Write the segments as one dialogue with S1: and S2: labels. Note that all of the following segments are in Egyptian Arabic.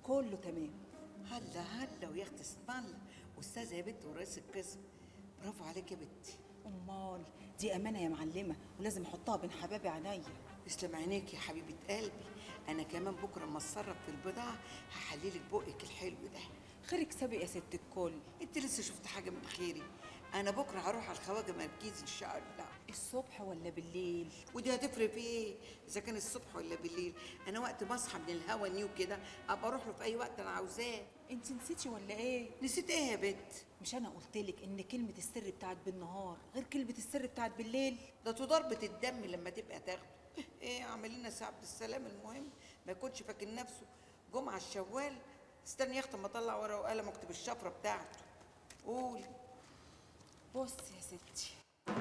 S1: كله تمام
S2: هلا هلا ويا اختي اسم الله استاذه يا بنت ورئيس القسم برافو عليك يا بنتي
S1: امال دي امانه يا معلمه ولازم احطها بين حبايبي عينيا
S2: تسلم عينيك يا حبيبه قلبي انا كمان بكره اما اتصرف في البضاعه هحللك بقك الحلو ده
S1: خيرك سابق يا ست الكل
S2: انت لسه شفت حاجه من خيري انا بكره هروح على الخواجه مركز ان شاء الله
S1: الصبح ولا بالليل
S2: ودي هتفرق في ايه اذا كان الصبح ولا بالليل انا وقت ما اصحى من الهوا نيو كده ابقى اروح له في اي وقت انا عاوزاه
S1: انت نسيتي ولا ايه
S2: نسيت ايه يا بنت
S1: مش انا قلت لك ان كلمه السر بتاعت بالنهار غير كلمه السر بتاعت بالليل
S2: ده ضربة الدم لما تبقى تاخده ايه اعمل لنا سي عبد السلام المهم ما يكونش فاكر نفسه جمعه الشوال استني يا اختي اما اطلع ورقه وقلم واكتب الشفره بتاعته قولي
S1: بص يا ستي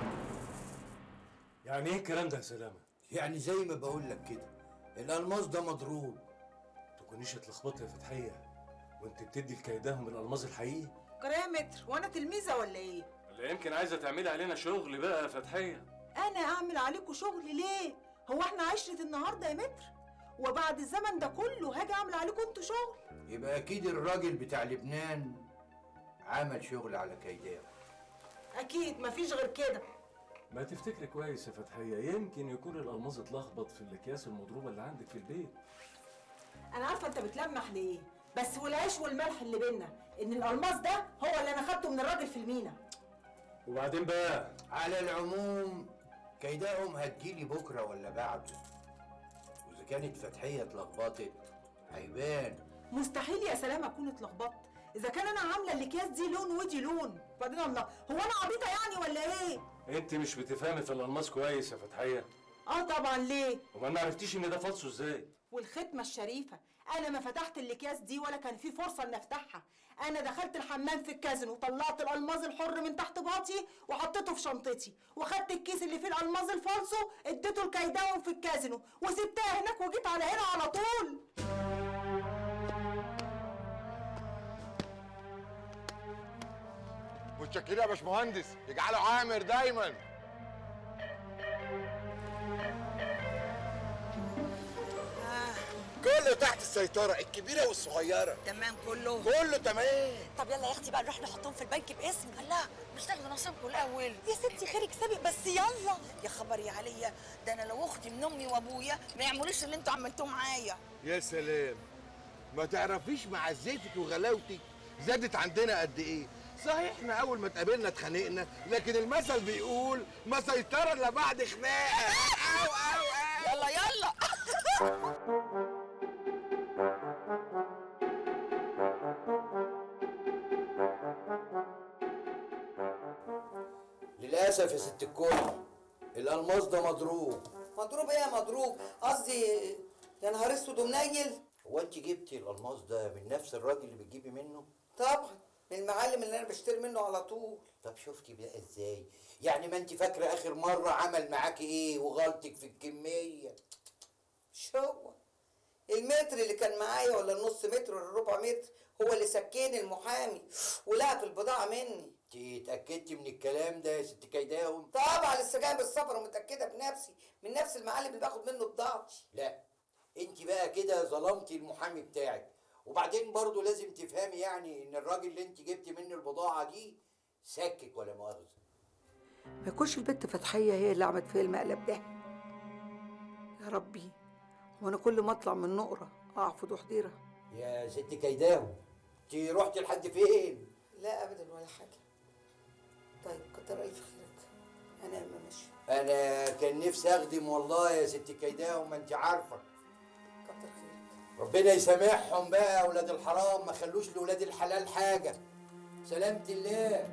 S3: يعني ايه الكلام ده يا سلامه
S4: يعني زي ما بقول لك كده الالماس ده مضروب
S3: تكونيش اتلخبطت يا فتحيه وانت بتدي لكيدهم الالماس الحقيقي
S1: جرامتر وانا تلميذه ولا ايه
S3: ولا يمكن عايزه تعملي علينا شغل بقى يا فتحيه
S1: انا اعمل عليكم شغل ليه هو احنا عشرة النهارده يا متر وبعد الزمن ده كله هاجي اعمل عليكم انتوا شغل
S4: يبقى اكيد الراجل بتاع لبنان عمل شغل على كيداه
S1: اكيد مفيش غير كده
S3: ما تفتكري كويس يا فتحيه يمكن يكون الالماس اتلخبط في الاكياس المضروبه اللي عندك في البيت
S1: انا عارفه انت بتلمح ليه بس والعيش والملح اللي بينا ان الالماس ده هو اللي انا خدته من الراجل في المينا
S3: وبعدين بقى
S4: على العموم كيداهم هتجيلي بكره ولا بعده واذا كانت فتحيه اتلخبطت هيبان
S1: مستحيل يا سلام اكون اتلخبطت اذا كان انا عامله الاكياس دي لون ودي لون بعدين الله هو انا عبيطه يعني ولا ايه
S3: انت مش بتفهمي في الالماس كويس يا فتحيه
S1: اه طبعا ليه
S3: وما عرفتيش ان ده فالصو ازاي
S1: والختمه الشريفه انا ما فتحت الاكياس دي ولا كان في فرصه ان افتحها انا دخلت الحمام في الكازينو وطلعت الالماظ الحر من تحت باطي وحطيته في شنطتي واخدت الكيس اللي فيه الالماظ الفالصو اديته لكيداهم في الكازينو وسبتها هناك وجيت على هنا على طول
S5: متشكرين يا باشمهندس يجعله عامر دايما كله تحت السيطرة الكبيرة والصغيرة
S2: تمام كله
S5: كله تمام
S6: طب يلا يا اختي بقى نروح نحطهم في البنك باسمي
S2: لا مش تاخدوا نصيبكم الاول
S6: يا ستي خيرك سابق بس يلا
S2: يا خبر يا عليا ده انا لو اختي من امي وابويا ما يعملوش اللي انتوا عملتوه معايا
S5: يا سلام ما تعرفيش معزتك وغلاوتك زادت عندنا قد ايه صحيح احنا اول ما اتقابلنا اتخانقنا لكن المثل بيقول ما سيطرة الا بعد خناقة أو أو أو.
S2: يلا يلا
S4: للاسف يا ست الكل الالماس ده مضروب
S2: مضروب ايه يا مضروب قصدي يا نهار اسود ومنيل
S4: هو انت جبتي الالماس ده من نفس الراجل اللي بتجيبي منه
S2: طبعا من المعلم اللي انا بشتري منه على طول
S4: طب شفتي بقى ازاي يعني ما انت فاكره اخر مره عمل معاكي ايه وغلطك في الكميه
S2: مش هو المتر اللي كان معايا ولا النص متر ولا الربع متر هو اللي سكين المحامي ولقى البضاعه مني
S4: انت اتاكدتي من الكلام ده يا ست كيداهم
S2: طبعا لسه جايه من السفر ومتاكده بنفسي من نفس المعلم اللي باخد منه بضاعتي
S4: لا انت بقى كده ظلمتي المحامي بتاعك وبعدين برضه لازم تفهمي يعني ان الراجل اللي انت جبتي منه البضاعه دي سكك ولا مؤاخذه
S2: ما يكونش البت فتحيه هي اللي عملت فيا المقلب ده يا ربي وانا كل ما اطلع من نقره اقع في ضحضيره
S4: يا ست كيداهم انت رحتي لحد فين
S2: لا ابدا ولا حاجه طيب كتر الف خيرك انا ما ماشي
S4: انا كان نفسي اخدم والله يا ست كيداهم ما انت عارفه
S2: كتر خيرك
S4: ربنا يسامحهم بقى اولاد الحرام ما خلوش لاولاد الحلال حاجه سلامة الله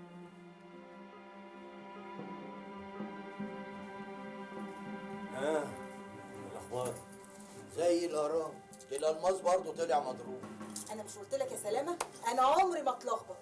S3: اه الاخبار
S4: زي الاهرام الالماس برضه طلع مضروب
S1: انا مش قلت لك يا سلامه انا عمري ما اتلخبط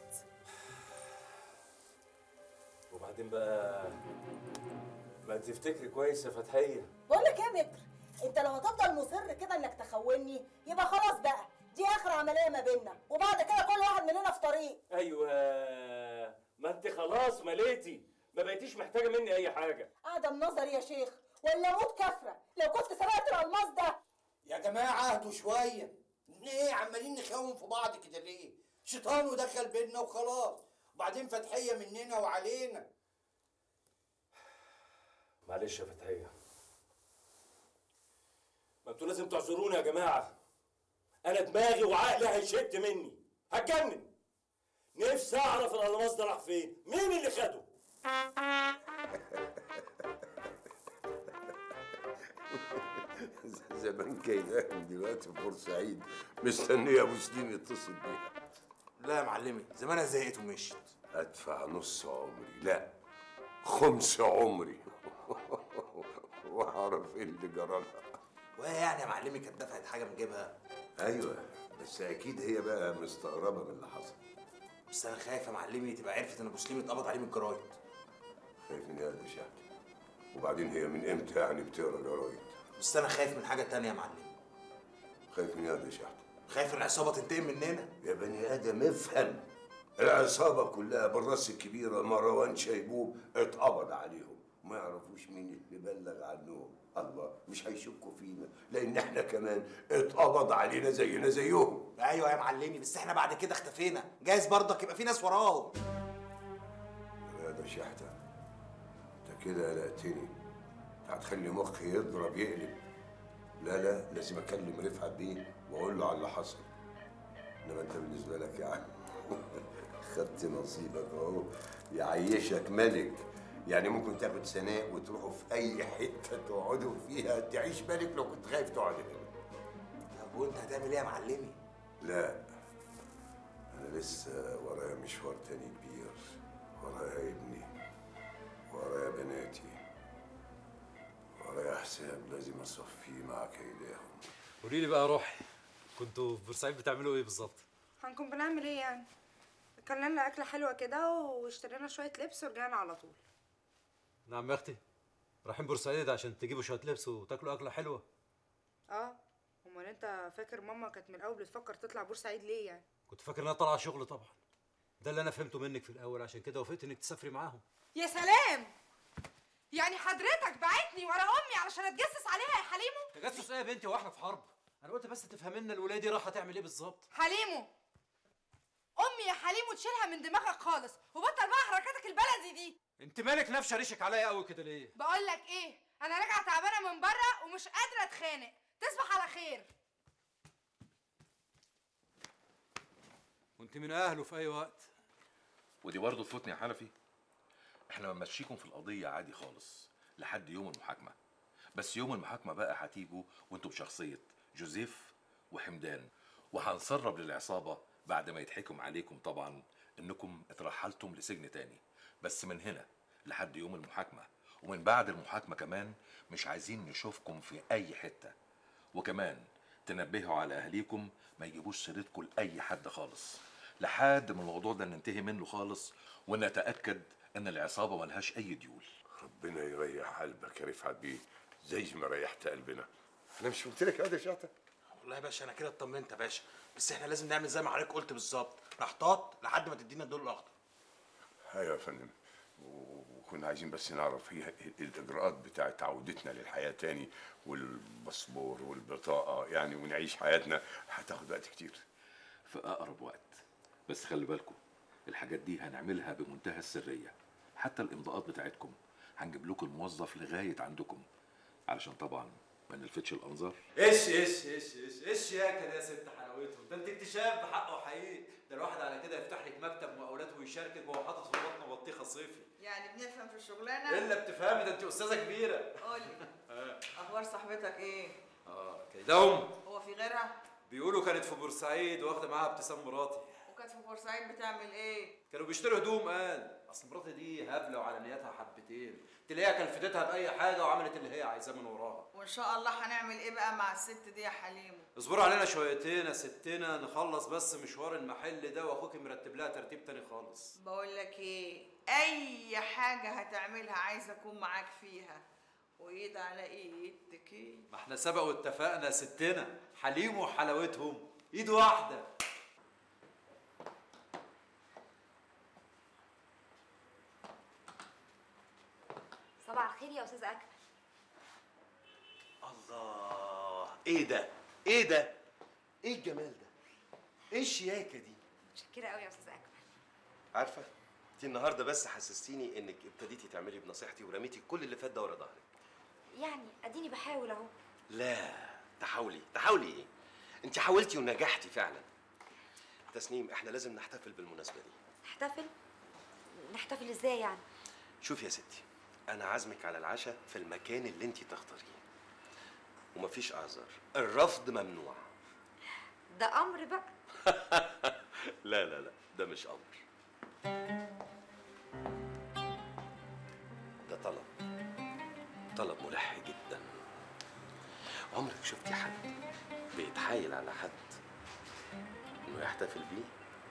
S3: وبعدين بقى ما تفتكري كويس يا فتحيه
S1: بقول لك ايه يا متر انت لو هتفضل مصر كده انك تخوني يبقى خلاص بقى دي اخر عمليه ما بيننا وبعد كده كل واحد مننا في طريق
S3: ايوه ما انت خلاص مليتي ما بقيتيش محتاجه مني اي حاجه
S1: قاعده نظري يا شيخ ولا موت كفره لو كنت سرقت الالماس ده
S4: يا جماعه اهدوا شويه احنا ايه عمالين نخون في بعض كده ليه شيطان ودخل بينا وخلاص وبعدين فتحيه مننا وعلينا
S3: معلش يا فتحية ما انتوا لازم تعذروني يا جماعة أنا دماغي وعقلي هيشد مني هتجنن نفسي أعرف الألماس ده راح فين مين اللي خده
S7: زمان كده دلوقتي في بورسعيد مستنيه ابو سليم يتصل بيها
S8: لا يا معلمي زمانها زهقت ومشيت
S7: ادفع نص عمري لا خمس عمري واعرف ايه اللي جرالها
S8: وهي يعني يا معلمي كانت دفعت حاجه من جيبها
S7: ايوه بس اكيد هي بقى مستغربه من اللي حصل
S8: بس انا خايف يا معلمي تبقى عرفت ان ابو سليم اتقبض عليه من الجرايد
S7: خايف من ايه يا شهد وبعدين هي من امتى يعني بتقرا جرايد
S8: بس انا خايف من حاجه تانية يا معلمي
S7: خايف من ايه يا شهد
S8: خايف ان العصابه تنتقم مننا
S7: يا بني ادم افهم العصابه كلها بالراس الكبيره مروان شيبوب اتقبض عليهم ما يعرفوش مين اللي بلغ عنهم الله مش هيشكوا فينا لان احنا كمان اتقبض علينا زينا زيهم
S8: ايوه يا معلمي بس احنا بعد كده اختفينا جايز برضك يبقى في ناس وراهم
S7: يا ده شحته انت كده قلقتني انت هتخلي مخي يضرب يقلب لا لا لازم اكلم رفعت بيه واقول له على اللي حصل انما انت بالنسبه لك يا عم خدت نصيبك اهو يعيشك ملك يعني ممكن تاخد سناء وتروحوا في اي حته تقعدوا فيها تعيش ملك لو كنت خايف تقعد هنا
S8: طب وانت هتعمل ايه يا معلمي
S7: لا انا لسه ورايا مشوار تاني كبير ورايا ابني ورايا بناتي ورايا حساب لازم اصفيه مع كيداهم
S9: قولي لي بقى روحي كنتوا في بورسعيد بتعملوا ايه بالظبط؟
S10: هنكون بنعمل ايه يعني اكلنا لنا اكله حلوه كده واشترينا شويه لبس ورجعنا على طول
S9: نعم يا اختي رايحين بورسعيد عشان تجيبوا شويه لبس وتاكلوا اكله حلوه
S10: اه امال انت فاكر ماما كانت من الاول بتفكر تطلع بورسعيد ليه يعني
S9: كنت فاكر انها طالعه شغل طبعا ده اللي انا فهمته منك في الاول عشان كده وافقت انك تسافري معاهم
S10: يا سلام يعني حضرتك بعتني ورا امي علشان اتجسس عليها يا حليمو
S9: تجسس ايه يا بنتي واحنا في حرب انا قلت بس تفهمي لنا الولايه دي رايحه تعمل ايه بالظبط
S10: حليمو امي يا حليمو تشيلها من دماغك خالص وبطل بقى حركاتك البلدي دي
S9: انت مالك نافشه ريشك عليا قوي كده ليه
S10: بقول لك ايه انا راجعه تعبانه من بره ومش قادره اتخانق تصبح على خير
S9: وانت من اهله في اي وقت
S11: ودي برضه تفوتني يا حنفي احنا بنمشيكم في القضيه عادي خالص لحد يوم المحاكمه بس يوم المحاكمه بقى هتيجوا وانتوا بشخصيه جوزيف وحمدان وهنسرب للعصابه بعد ما يتحكم عليكم طبعا انكم اترحلتم لسجن تاني بس من هنا لحد يوم المحاكمه ومن بعد المحاكمه كمان مش عايزين نشوفكم في اي حته وكمان تنبهوا على اهليكم ما يجيبوش سيرتكم لاي حد خالص لحد ما الموضوع ده ننتهي منه خالص ونتاكد ان العصابه ملهاش اي ديول
S7: ربنا يريح قلبك يا رفعت بيه زي ما ريحت قلبنا انا مش قلت لك هذا شحته
S8: والله يا باشا انا كده اطمنت يا باشا بس احنا لازم نعمل زي ما حضرتك قلت بالظبط نحتاط لحد ما تدينا الدور الاخضر
S7: ايوه يا فندم و- وكنا عايزين بس نعرف ايه الاجراءات بتاعت عودتنا للحياه تاني والباسبور والبطاقه يعني ونعيش حياتنا هتاخد وقت كتير
S11: في اقرب وقت بس خلي بالكم الحاجات دي هنعملها بمنتهى السريه حتى الامضاءات بتاعتكم هنجيب لكم الموظف لغايه عندكم علشان طبعا ما نلفتش الانظار
S9: ايش ايش ايش ايش ايش يا كده يا ست حلاوتهم ده انت اكتشاف بحقه حقيقي ده الواحد على كده يفتح لك مكتب مقاولات ويشاركك وهو حاطط في بطنه بطيخه صيفي
S2: يعني بنفهم في الشغلانه
S9: الا بتفهمي ده انت استاذه كبيره
S2: قولي اخبار صاحبتك ايه
S9: اه كيدهم
S2: هو في غيرها
S9: بيقولوا كانت في بورسعيد واخده معاها ابتسام مراتي
S2: وكانت في بورسعيد بتعمل ايه
S9: كانوا بيشتروا هدوم قال اصل مراتي دي هبله وعلى نياتها حبتين تلاقيها كلفتها باي حاجه وعملت اللي هي عايزاه من وراها
S2: وان شاء الله هنعمل ايه بقى مع الست دي يا حليمو
S9: اصبروا علينا شويتين يا ستنا نخلص بس مشوار المحل ده واخوك مرتب لها ترتيب تاني خالص
S2: بقول لك ايه اي حاجه هتعملها عايزه اكون معاك فيها وايد على ايد ايه
S9: ما احنا سبق واتفقنا يا ستنا حليم وحلاوتهم ايد واحده
S12: صباح الخير يا استاذ اكمل
S8: الله ايه ده ايه ده
S13: ايه الجمال ده ايه الشياكه دي
S12: متشكره قوي يا استاذ اكمل
S13: عارفه انت النهارده بس حسستيني انك ابتديتي تعملي بنصيحتي ورميتي كل اللي فات ده ورا ظهرك
S12: يعني اديني بحاول اهو
S13: لا تحاولي تحاولي ايه انت حاولتي ونجحتي فعلا تسنيم احنا لازم نحتفل بالمناسبه دي
S12: نحتفل نحتفل ازاي يعني
S13: شوفي يا ستي انا عازمك على العشاء في المكان اللي انت تختاريه ومفيش اعذار الرفض ممنوع
S12: ده امر بقى
S13: لا لا لا ده مش امر ده طلب طلب ملح جدا عمرك شفتي حد بيتحايل على حد انه يحتفل بيه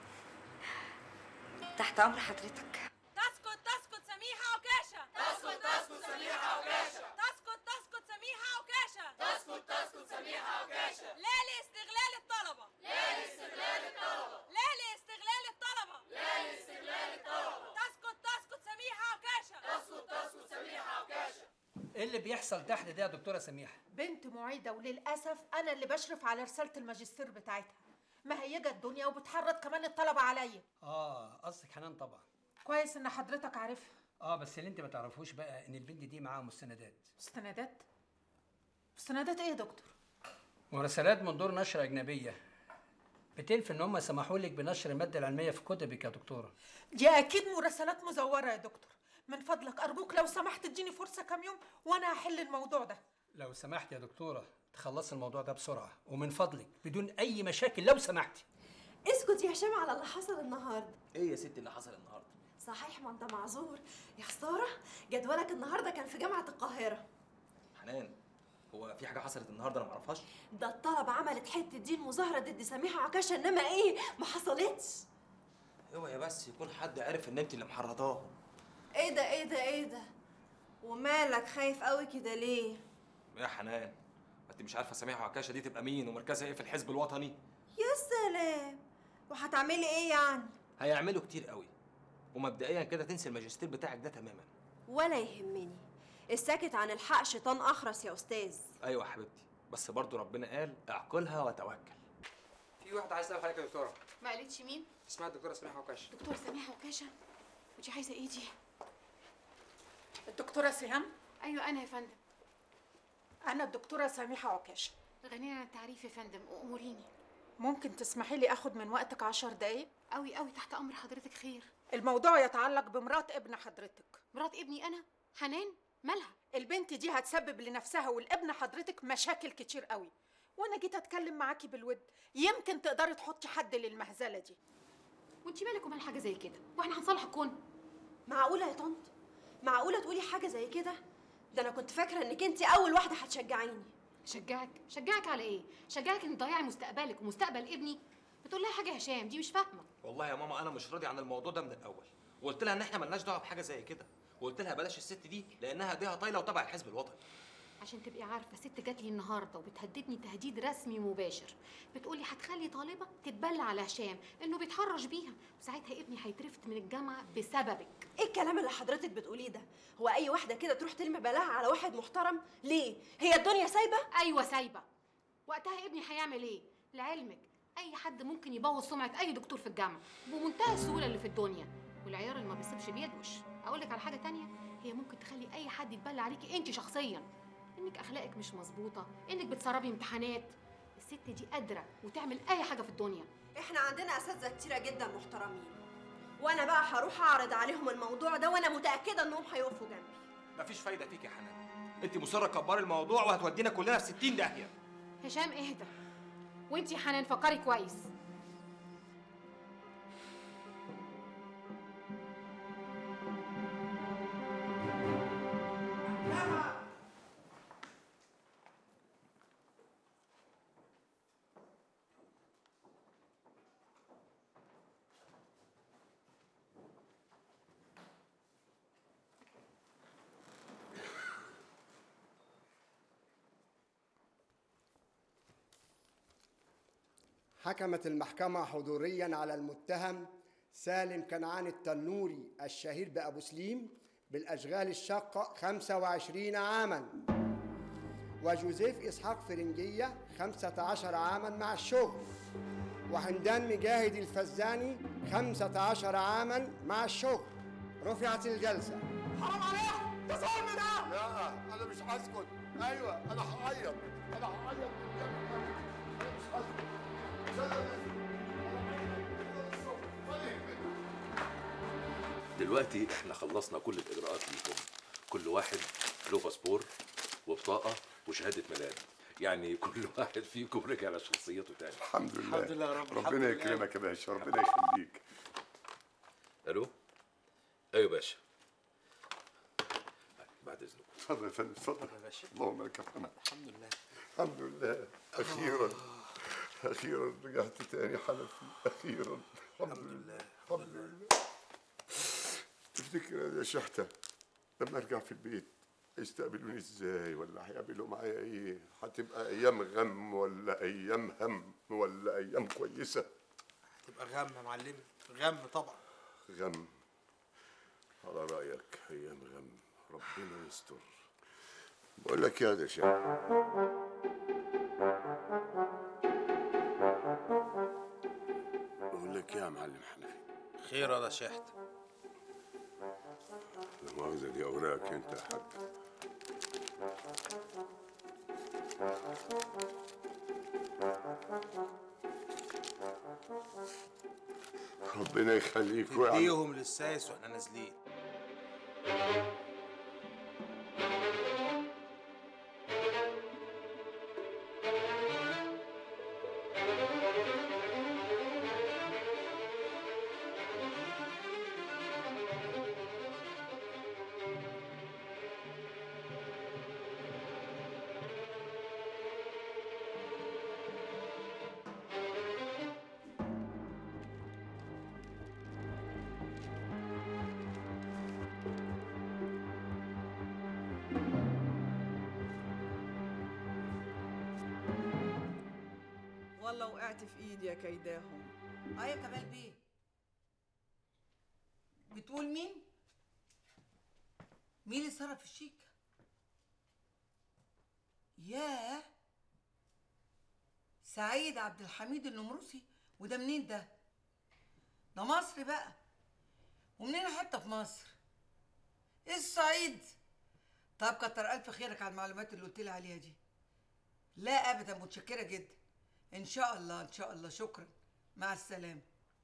S12: تحت امر حضرتك
S14: تسكت تسكت سميحة وكاشة تسكت تسكت سميحة وكاشة تسكت تسكت سميحة وكاشة تسكت تسكت سميحة وكاشة لا لاستغلال الطلبة لا لاستغلال الطلبة لا لاستغلال الطلبة لا لاستغلال الطلبة تسكت تسكت سميحة وكاشة تسكت تسكت سميحة وكاشة
S15: ايه اللي بيحصل تحت ده يا دكتوره سميحه
S1: بنت معيدة وللأسف أنا اللي بشرف على رسالة الماجستير بتاعتها مهيجة الدنيا وبتحرض كمان الطلبة عليا
S15: اه قصدك حنان طبعا
S1: كويس إن حضرتك عارفها
S15: اه بس اللي انت ما تعرفوش بقى ان البنت دي معاها مستندات
S1: مستندات مستندات إيه يا دكتور؟
S15: مراسلات من دور نشر اجنبيه بتنفي ان هم سمحوا لك بنشر الماده العلميه في كتبك يا دكتوره
S1: دي أكيد مراسلات مزورة يا دكتور من فضلك أرجوك لو سمحت اديني فرصة كام يوم وأنا هحل الموضوع ده
S15: لو سمحت يا دكتوره تخلصي الموضوع ده بسرعه ومن فضلك بدون اي مشاكل لو سمحتي
S16: اسكت يا هشام على اللي حصل النهارده
S17: ايه يا ستي اللي حصل النهارده
S16: صحيح ما انت معذور يا خساره جدولك النهارده كان في جامعه القاهره
S17: حنان هو في حاجه حصلت النهارده انا ما اعرفهاش
S16: ده الطلبه عملت حته دين مظاهره ضد سميحه عكاشه انما ايه ما حصلتش
S17: اوعي بس يكون حد عرف ان انت اللي محرضاه
S16: ايه ده ايه ده ايه ده ومالك خايف قوي كده ليه
S17: يا حنان ما انت مش عارفه سميحه عكاشه دي تبقى مين ومركزها ايه في الحزب الوطني
S16: يا سلام وهتعملي ايه يعني
S17: هيعملوا كتير قوي ومبدئيا كده تنسي الماجستير بتاعك ده تماما
S16: ولا يهمني الساكت عن الحق شيطان اخرس يا استاذ
S17: ايوه يا حبيبتي بس برضو ربنا قال اعقلها وتوكل
S18: في واحد عايز يسال حضرتك يا دكتوره
S10: ما قالتش مين
S18: اسمها الدكتوره سميحه عكاشه
S10: دكتور سميحة وكاشة ودي عايزة ايه دي
S1: الدكتورة سهام
S10: ايوه انا يا فندم
S1: أنا الدكتورة سميحة عكاشة
S10: غنية عن التعريف يا فندم اموريني
S1: ممكن تسمحي لي أخد من وقتك عشر دقايق؟
S10: قوي قوي تحت امر حضرتك خير
S1: الموضوع يتعلق بمرات ابن حضرتك
S10: مرات ابني انا حنان مالها
S1: البنت دي هتسبب لنفسها ولابن حضرتك مشاكل كتير قوي وانا جيت اتكلم معاكي بالود يمكن تقدري تحطي حد للمهزله دي
S10: وانت مالك ومال حاجه زي كده واحنا هنصلح الكون
S16: معقوله يا طنط معقوله تقولي حاجه زي كده ده انا كنت فاكره انك انت اول واحده هتشجعيني
S10: شجعك شجعك على ايه شجعك ان تضيعي مستقبلك ومستقبل ابني بتقول لها حاجه يا هشام دي مش فاهمه
S17: والله يا ماما انا مش راضي عن الموضوع ده من الاول وقلت لها ان احنا ملناش دعوه بحاجه زي كده وقلت لها بلاش الست دي لانها ايديها طايله وتبع الحزب الوطني
S10: عشان تبقي عارفه ست جات لي النهارده وبتهددني تهديد رسمي مباشر بتقولي هتخلي طالبه تتبلى على هشام انه بيتحرش بيها وساعتها ابني هيترفد من الجامعه بسببك
S16: ايه الكلام اللي حضرتك بتقوليه ده هو اي واحده كده تروح ترمي بلاها على واحد محترم ليه هي الدنيا سايبه
S10: ايوه سايبه وقتها ابني هيعمل ايه لعلمك اي حد ممكن يبوظ سمعه اي دكتور في الجامعه بمنتهى السهوله اللي في الدنيا والعيار اللي ما بيصيبش بيدوش اقول لك على حاجه تانية هي ممكن تخلي اي حد يتبلى عليكي انت شخصيا انك اخلاقك مش مظبوطه انك بتسربي امتحانات الست دي قادره وتعمل اي حاجه في الدنيا
S16: احنا عندنا اساتذه كتيره جدا محترمين وانا بقى هروح اعرض عليهم الموضوع ده وانا متاكده انهم هيقفوا جنبي
S17: مفيش فايده فيك يا حنان انت مصره كبري الموضوع وهتودينا كلنا في 60 داهيه
S10: هشام اهدى وانت يا حنان فكري كويس
S19: حكمت المحكمة حضوريا على المتهم سالم كنعان التنوري الشهير بأبو سليم بالأشغال الشاقة 25 عاما وجوزيف إسحاق فرنجية 15 عاما مع الشغل وحمدان مجاهد الفزاني 15 عاما مع الشغل رفعت الجلسة
S5: حرام عليك ده ظلم ده لا انا مش هسكت ايوه انا هعيط انا هعيط انا مش هسكت
S11: دلوقتي احنا خلصنا كل الاجراءات ليكم كل واحد له باسبور وبطاقه وشهاده ميلاد يعني كل واحد فيكم رجع لشخصيته تاني
S7: الحمد لله
S11: الحمد لله يا رب، الحمد
S7: ربنا
S11: لله.
S7: يكرمك يا باشا ربنا يخليك
S11: الو ايوه باشا بعد اذنك
S7: اتفضل يا فندم اتفضل
S17: يا باشا
S7: اللهم لك الحمد
S17: الحمد لله
S7: الحمد لله اخيرا اخيرا رجعت تاني حنفي اخيرا الحمد لله الحمد لله تفتكر يا شحتة لما ارجع في البيت هيستقبلوني ازاي ولا هيعملوا معايا ايه هتبقى ايام غم ولا ايام هم ولا ايام كويسه
S8: تبقى غم يا معلمي غم طبعا
S7: غم على رايك ايام غم ربنا يستر بقول لك يا ده شحتة بقول لك يا معلم حنفي
S8: خير يا شحت
S7: لا مؤاخذة دي أوراقك أنت يا حاج ربنا يخليك ويعمل
S8: اديهم للسايس واحنا نازلين
S2: والله وقعت في ايدي يا كيداهم اه يا كمال بيه بتقول مين مين اللي صرف الشيك ياه سعيد عبد الحميد النمروسي وده منين ده ده مصر بقى ومنين حته في مصر ايه الصعيد طب كتر الف خيرك على المعلومات اللي قلت لي عليها دي لا ابدا متشكره جدا ان شاء الله ان شاء الله شكرا مع السلامه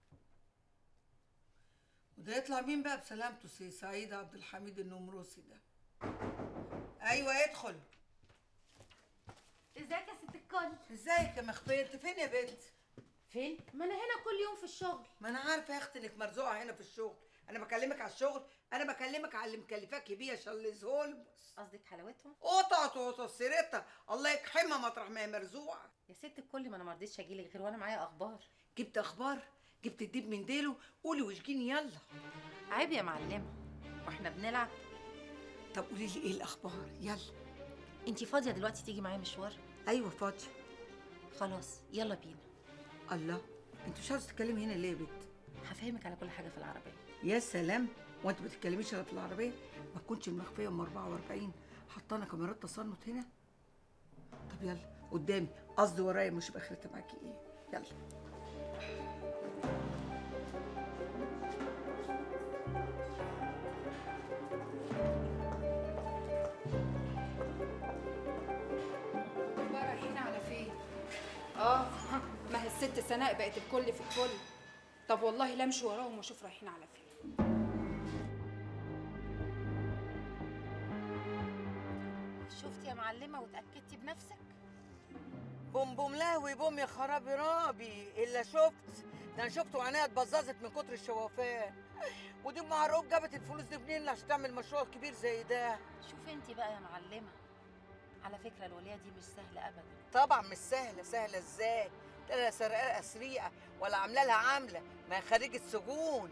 S2: وده يطلع مين بقى بسلامته سي سعيد عبد الحميد النمروسي ده ايوه ادخل
S10: ازيك يا ست الكل
S2: ازيك يا مخفيه انت فين يا بنت
S10: فين ما انا هنا كل يوم في الشغل
S2: ما انا عارفه يا اختي انك مرزوقه هنا في الشغل انا بكلمك على الشغل انا بكلمك على اللي مكلفاكي بيه يا شلز هولمز
S10: قصدك حلاوتهم
S2: قطع قطع سيرتها الله يقحمها مطرح ما هي مرزوعه
S10: يا ست الكل ما انا ما رضيتش اجيلك غير وانا معايا اخبار
S2: جبت اخبار جبت الديب من ديله قولي واشجيني يلا
S10: عيب يا معلمه واحنا بنلعب
S2: طب قولي لي ايه الاخبار يلا
S10: انت فاضيه دلوقتي تيجي معايا مشوار
S2: ايوه فاضيه
S10: خلاص يلا بينا
S2: الله انت مش عاوزه تتكلمي هنا ليه يا بنت
S10: هفهمك على كل حاجه في العربيه
S2: يا سلام وانت ما بتتكلميش الا في العربيه ما تكونش المخفيه ام 44 حطانا كاميرات تصنت هنا طب يلا قدامي قصدي ورايا مش باخرتها معاكي ايه يلا
S20: بقى رايحين على فين؟ اه ما هي الست سناء بقت الكل في الكل طب والله لا امشي وراهم واشوف رايحين على فين
S10: شفتي يا معلمه واتاكدتي بنفسك
S2: بوم بوم لاهوي بوم يا خرابي رابي الا شفت ده انا شفت وعينيها اتبززت من كتر الشوافان ودي ام عروب جابت الفلوس دي منين عشان تعمل مشروع كبير زي ده
S10: شوفي انت بقى يا معلمه على فكره الوليه دي مش سهله ابدا
S2: طبعا مش سهله سهله ازاي ده لا سرقه سريقه ولا عامله لها عامله ما هي خريجه سجون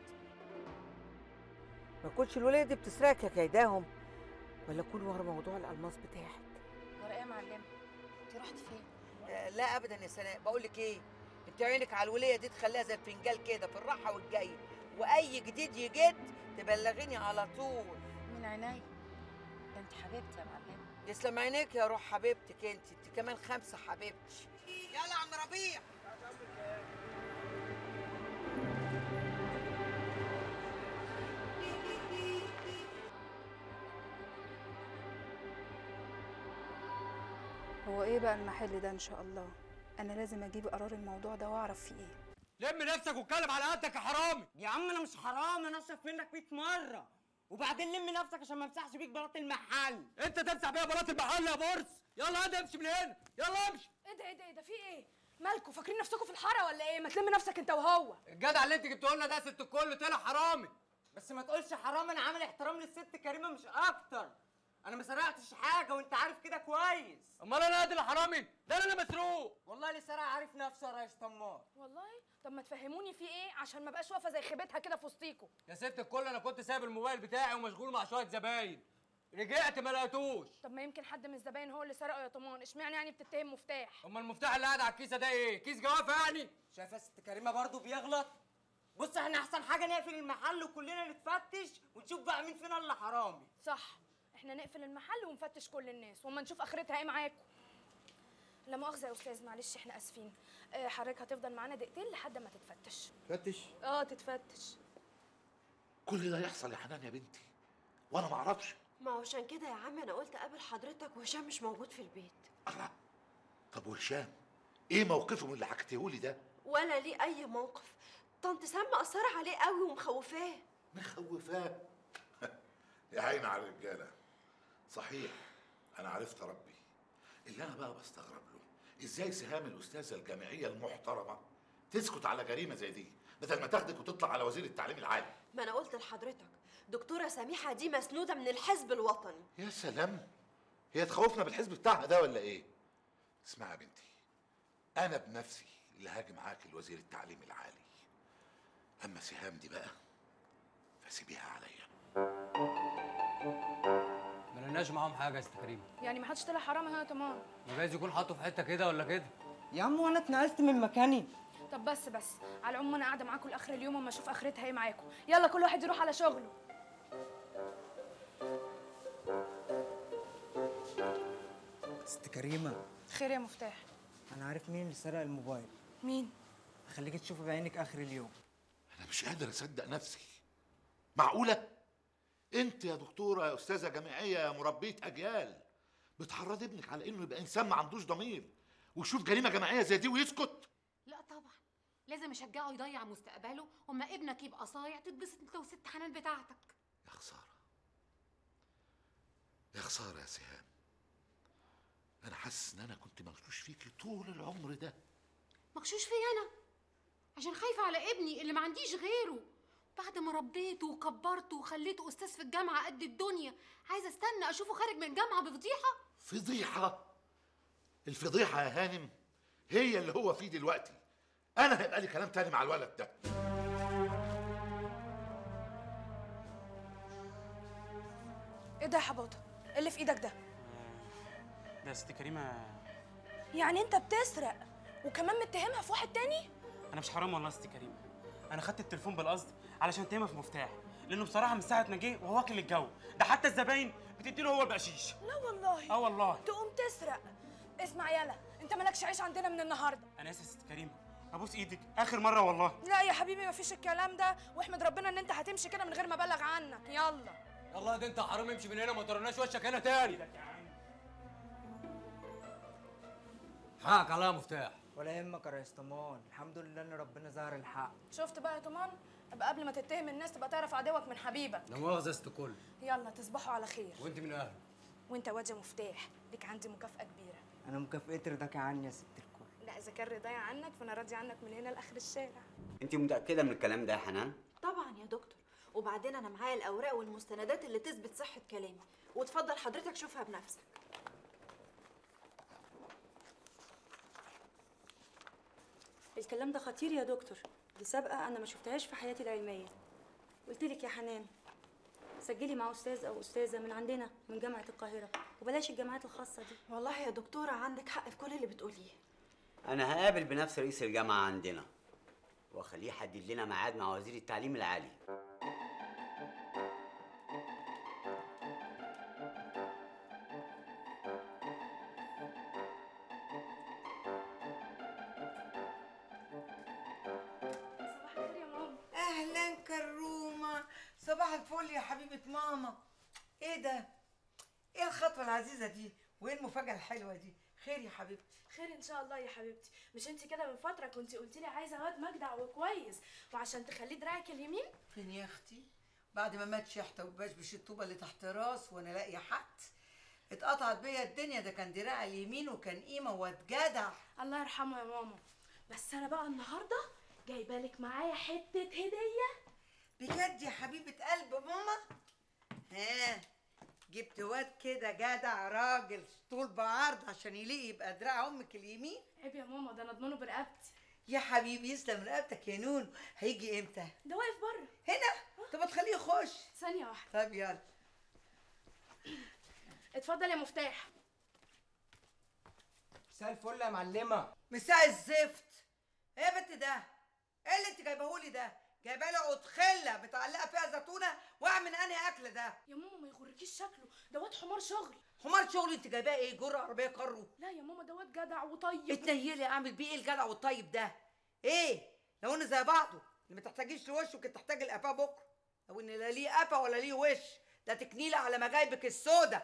S2: ما كلش الوليه دي بتسرقك يا كيداهم ولا كل ورا موضوع الالماس بتاعك
S10: ورا ايه يا معلمه انت رحت فين
S2: آه، لا ابدا يا سناء بقول لك ايه انت عينك على الوليه دي تخليها زي الفنجال كده في الراحه والجايه واي جديد يجد تبلغيني على طول
S10: من عينيا ده انت حبيبتي يا معلمه
S2: يسلم عينيك يا روح حبيبتك انت انت كمان خمسه حبيبتي يلا يا عم ربيع
S20: هو ايه بقى المحل ده ان شاء الله انا لازم اجيب قرار الموضوع ده واعرف فيه ايه
S21: لم نفسك واتكلم على قدك يا حرامي يا عم انا مش حرامي انا اشرف منك 100 مره وبعدين لم نفسك عشان ما امسحش بيك بلاط المحل انت تمسح بيها بلاط المحل يا بورس يلا هات امشي من هنا يلا امشي
S22: ايه ده ايه ده ايه ده في ايه مالكوا فاكرين نفسكم في الحاره ولا ايه ما تلم نفسك انت وهو
S21: الجدع اللي انت جبته لنا ده ست الكل طلع حرامي بس ما تقولش حرامي انا عامل احترام للست كريمه مش اكتر انا ما سرقتش حاجه وانت عارف كده كويس امال انا قد الحرامي ده انا مسروق والله اللي سرق عارف نفسه يا ريس طماع
S22: والله طب ما تفهموني في ايه عشان ما بقاش واقفه زي خيبتها كده في وسطيكوا
S21: يا ست الكل انا كنت سايب الموبايل بتاعي ومشغول مع شويه زباين رجعت ما لقيتوش
S22: طب ما يمكن حد من الزباين هو اللي سرقه يا طمان اشمعنى يعني بتتهم مفتاح
S21: امال المفتاح اللي قاعد على الكيسه ده ايه كيس جوافه يعني شايفه يا ست كريمه برضه بيغلط بص احنا احسن حاجه نقفل المحل وكلنا نتفتش ونشوف بقى مين فينا اللي حرامي
S22: صح احنا نقفل المحل ونفتش كل الناس وما نشوف اخرتها ايه معاكم لا مؤاخذه يا استاذ معلش احنا اسفين اه حضرتك هتفضل معانا دقيقتين لحد ما تتفتش
S5: فتش
S22: اه تتفتش
S23: كل ده يحصل يا حنان يا بنتي وانا ما اعرفش
S16: ما هو عشان كده يا عم انا قلت اقابل حضرتك وهشام مش موجود في البيت
S23: طب وهشام ايه موقفه من اللي حكيته لي ده
S16: ولا ليه اي موقف طنط سام مأثرة عليه قوي ومخوفاه
S23: مخوفاه يا عين على الرجاله صحيح انا عرفت ربي اللي انا بقى بستغرب له ازاي سهام الاستاذه الجامعيه المحترمه تسكت على جريمه زي دي بدل ما تاخدك وتطلع على وزير التعليم العالي
S16: ما انا قلت لحضرتك دكتورة سميحة دي مسنودة من الحزب الوطني
S23: يا سلام هي تخوفنا بالحزب بتاعها ده ولا ايه اسمعي يا بنتي انا بنفسي اللي هاجي معاك لوزير التعليم العالي اما سهام دي بقى فسيبيها عليا
S15: ما لناش معاهم حاجه يا ست كريم
S22: يعني ما حدش طلع حرامي هنا يا طمان
S15: ما جايز يكون حاطه في حته كده ولا كده
S21: يا عم وانا اتنقلت من مكاني
S22: طب بس بس على العموم انا قاعده معاكم لاخر اليوم اما اشوف اخرتها ايه معاكم يلا كل واحد يروح على شغله
S21: ست كريمه
S22: خير يا مفتاح
S21: انا عارف مين اللي سرق الموبايل
S22: مين
S21: هخليك تشوفي بعينك اخر اليوم
S23: انا مش قادر اصدق نفسي معقوله انت يا دكتوره يا استاذه جامعيه يا مربيه اجيال بتحرض ابنك على انه يبقى انسان ما عندوش ضمير ويشوف جريمه جماعيه زي دي ويسكت
S10: لا طبعا لازم اشجعه يضيع مستقبله واما ابنك يبقى صايع تتبسط انت وست حنان بتاعتك
S23: يا خساره يا خساره يا سهام انا حاسس ان انا كنت مغشوش فيكي طول العمر ده
S10: مغشوش فيا انا عشان خايفه على ابني اللي ما عنديش غيره بعد ما ربيته وكبرته وخليته استاذ في الجامعه قد الدنيا عايزه استنى اشوفه خارج من الجامعه بفضيحه
S23: فضيحه الفضيحه يا هانم هي اللي هو فيه دلوقتي انا هيبقى لي كلام تاني مع الولد ده
S22: ايه ده يا حباطه إيه اللي في ايدك ده
S24: ده يا ست كريمه
S22: يعني انت بتسرق وكمان متهمها في واحد تاني
S24: انا مش حرام والله يا ست كريمه انا خدت التليفون بالقصد علشان اتهمها في مفتاح لانه بصراحه من ساعه ما جه وهو واكل الجو ده حتى الزباين بتديله هو البقشيش
S22: لا والله
S24: اه والله
S22: تقوم تسرق اسمع يلا انت مالكش عيش عندنا من النهارده
S24: انا اسف يا ست كريمه ابوس ايدك اخر مره والله
S22: لا يا حبيبي مفيش الكلام ده واحمد ربنا ان انت هتمشي كده من غير ما ابلغ عنك يلا
S15: يلا ده انت حرام امشي من هنا ما ترناش وشك هنا تاني حقك عليا مفتاح
S21: ولا يهمك يا ريس طمان الحمد لله ان ربنا ظهر الحق
S22: شفت بقى يا طمان ابقى قبل ما تتهم الناس تبقى تعرف عدوك من حبيبك
S15: لا مؤاخذه يا ست كل
S22: يلا تصبحوا على خير
S15: وانت من اهله
S22: وانت واد يا مفتاح ليك عندي مكافأة كبيرة
S21: انا مكافئتي رضاك عني يا ست الكل
S22: لا اذا كان رضايا عنك فانا راضي عنك من هنا لاخر الشارع
S25: انت متاكده من الكلام ده يا حنان
S16: طبعا يا دكتور وبعدين انا معايا الاوراق والمستندات اللي تثبت صحة كلامي وتفضل حضرتك شوفها بنفسك
S26: الكلام ده خطير يا دكتور دي سابقة أنا ما شفتهاش في حياتي العلمية قلت لك يا حنان سجلي مع أستاذ أو أستاذة من عندنا من جامعة القاهرة وبلاش الجامعات الخاصة دي
S16: والله يا دكتورة عندك حق في كل اللي بتقوليه
S25: انا هقابل بنفس رئيس الجامعه عندنا واخليه يحدد لنا ميعاد مع وزير التعليم العالي
S2: صباح الفل يا حبيبة ماما ايه ده؟ ايه الخطوة العزيزة دي؟ وايه المفاجأة الحلوة دي؟ خير يا حبيبتي
S22: خير ان شاء الله يا حبيبتي مش انت كده من فتره كنت قلتي لي عايزه واد مجدع وكويس وعشان تخليه دراعك اليمين
S2: فين يا اختي؟ بعد ما مات شحتة وبشبش الطوبة اللي تحت راس وانا لاقية حد اتقطعت بيا الدنيا ده كان دراع اليمين وكان قيمة واد جدع
S22: الله يرحمه يا ماما بس انا بقى النهارده جايبه لك معايا حته هديه
S2: بجد يا حبيبة قلب ماما؟ ها جبت واد كده جدع راجل طول بعرض عشان يليق يبقى دراع امك اليمين
S22: عيب يا ماما ده انا ضمنه برقبتي
S2: يا حبيبي يسلم رقبتك يا نون هيجي امتى
S22: ده واقف بره
S2: هنا طب ما تخليه يخش
S22: ثانيه واحده
S2: طب يلا
S22: اتفضل يا مفتاح
S21: مساء الفل يا معلمه
S2: مساء الزفت ايه يا بنت ده ايه اللي انت جايبهولي ده جايبه لي عود خله متعلقه فيها زيتونه واعمل انهي اكل ده
S22: يا ماما ما يغركيش شكله ده واد حمار شغل
S2: حمار شغل انت جايباه ايه جرة عربيه كرو
S22: لا يا ماما ده واد جدع وطيب
S2: اتنيلي اعمل بيه ايه الجدع والطيب ده ايه لو ان زي بعضه اللي ما تحتاجيش لوش وكنت تحتاج القفاه بكره لو ان لا ليه قفا ولا ليه وش ده تكنيله على مجايبك السودا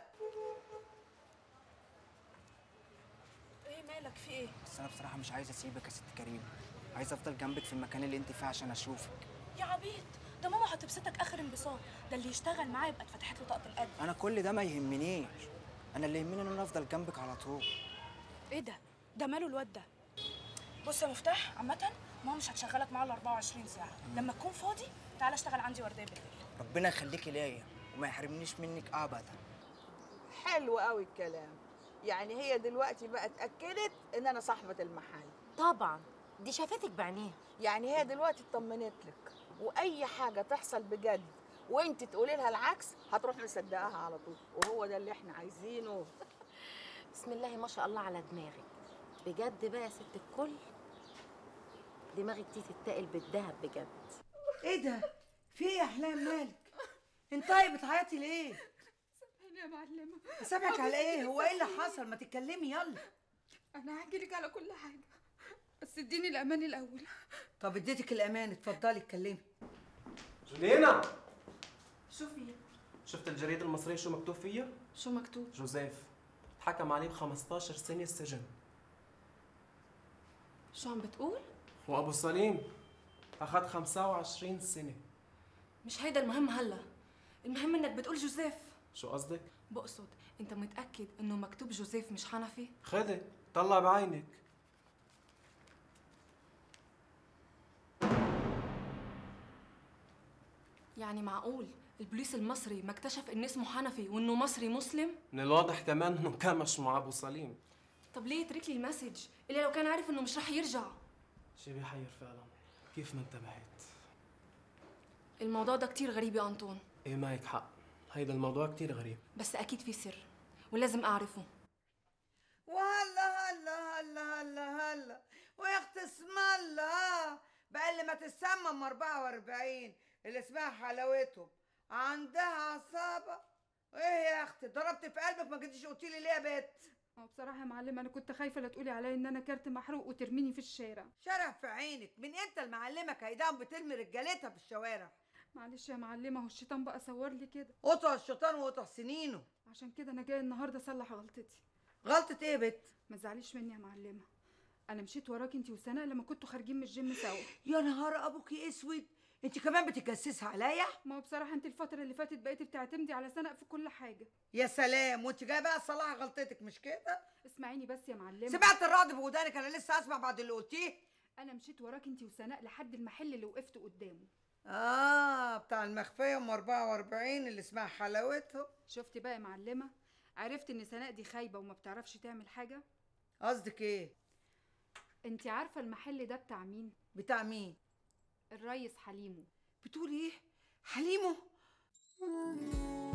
S22: ايه مالك في ايه
S21: بس انا بصراحه مش عايز اسيبك يا ست كريم عايز افضل جنبك في المكان اللي انت فيه عشان اشوفك
S22: يا عبيط ده ماما هتبسطك اخر انبساط ده اللي يشتغل معايا يبقى اتفتحت له طاقه القلب
S21: انا كل ده ما يهمنيش انا اللي يهمني ان انا افضل جنبك على طول
S22: ايه ده ده ماله الواد ده بص يا مفتاح عامه ماما مش هتشغلك معاها ال 24 ساعه لما تكون فاضي تعالى اشتغل عندي ورديه بالليل
S21: ربنا يخليكي ليا وما يحرمنيش منك ابدا
S3: حلو قوي الكلام يعني هي دلوقتي بقى اتاكدت ان انا صاحبه المحل
S4: طبعا دي شافتك بعينيها
S3: يعني هي دلوقتي اطمنت لك واي حاجه تحصل بجد وانت تقولي لها العكس هتروح مصدقاها على طول وهو ده اللي احنا عايزينه
S4: بسم الله ما شاء الله على دماغك بجد بقى يا ست الكل دماغك دي تتقل بالذهب بجد
S2: ايه ده في ايه يا احلام مالك انت طيب بتعيطي ليه
S20: سامحيني يا معلمه
S2: سامعك على ايه هو ايه اللي حصل ما تتكلمي يلا
S20: انا هحكي لك على كل حاجه بس اديني الامان الاول
S2: طب اديتك الامان اتفضلي اتكلمي
S24: جولينا
S22: شوفي
S24: شفت الجريدة المصرية شو مكتوب فيها؟
S22: شو مكتوب
S24: جوزيف اتحكم عليه ب 15 سنة سجن
S22: شو عم بتقول
S24: وأبو سليم أخذ 25 سنة
S22: مش هيدا المهم هلا المهم انك بتقول جوزيف
S24: شو قصدك؟
S22: بقصد انت متاكد انه مكتوب جوزيف مش حنفي
S24: خدي طلع بعينك
S22: يعني معقول البوليس المصري ما اكتشف ان اسمه حنفي وانه مصري مسلم
S24: من الواضح كمان انه كمش مع ابو سليم
S22: طب ليه يترك لي المسج الا لو كان عارف انه مش رح يرجع
S24: شي بيحير فعلا كيف ما انتبهت
S22: الموضوع ده كتير غريب يا انطون
S24: ايه معك حق هيدا الموضوع كتير غريب
S22: بس اكيد في سر ولازم اعرفه
S2: وهلا هلا هلا هلا هلا ويا اخت اسم الله بقى اللي ما تسمم 44 اللي اسمها حلاوتهم عندها عصابه ايه يا اختي ضربت في قلبك ما جيتيش قلتي لي ليه يا بت
S20: اه بصراحه يا معلمه انا كنت خايفه لا تقولي عليا ان انا كارت محروق وترميني في الشارع
S2: شرف في عينك من امتى المعلمه كايدام بترمي رجالتها في الشوارع
S20: معلش يا معلمه هو الشيطان بقى صور لي كده
S2: قطع الشيطان وقطع سنينه
S20: عشان كده انا جايه النهارده اصلح غلطتي
S2: غلطه ايه يا بت
S20: ما تزعليش مني يا معلمه انا مشيت وراكي انت وسناء لما كنتوا خارجين من الجيم سوا
S2: يا نهار ابوكي اسود انت كمان بتتجسسي عليا
S20: ما هو بصراحه انت الفتره اللي فاتت بقيتي بتعتمدي على سناء في كل حاجه
S2: يا سلام وانت جايه بقى تصلحي غلطتك مش كده
S20: اسمعيني بس يا معلمه
S2: سمعت الرعد في ودانك انا لسه اسمع بعد اللي قلتيه
S20: انا مشيت وراكي انت وسناء لحد المحل اللي وقفت قدامه
S2: اه بتاع المخفيه ام 44 اللي اسمها حلاوتهم
S20: شفتي بقى يا معلمه عرفت ان سناء دي خايبه وما بتعرفش تعمل حاجه
S2: قصدك ايه
S20: انت عارفه المحل ده بتاع مين
S2: بتاع مين
S20: الريس حليمو
S2: بتقولي ايه حليمو